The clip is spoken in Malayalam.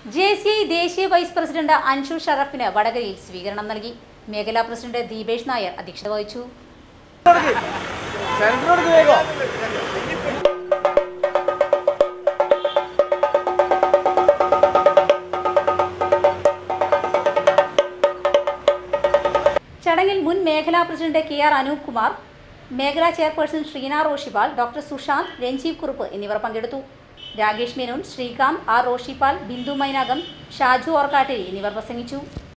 ജെ സി ഐ ദേശീയ വൈസ് പ്രസിഡന്റ് അൻഷു ഷറഫിന് വടകരയിൽ സ്വീകരണം നൽകി മേഖലാ പ്രസിഡന്റ് ദീപേഷ് നായർ അധ്യക്ഷത വഹിച്ചു സെന്ററോട് വേഗോ ചടങ്ങിൽ മുൻ മേഖലാ president K R Anoop Kumar മേഖലാ ചെയർപേഴ്സൺ ഷീന റോഷിപാൽ ഡോക്ടർ സുശാന്ത് രഞ്ജീവ് കുറുപ്പ് എന്നിവർ പങ്കെടുത്തു രാകേഷ് മേനോൻ ശ്രീകാന്ത് ആർ റോഷിപാൽ ബിന്ദു മൈനാകം ഷാജു ഓർക്കാട്ടിരി എന്നിവർ പ്രസംഗിച്ചു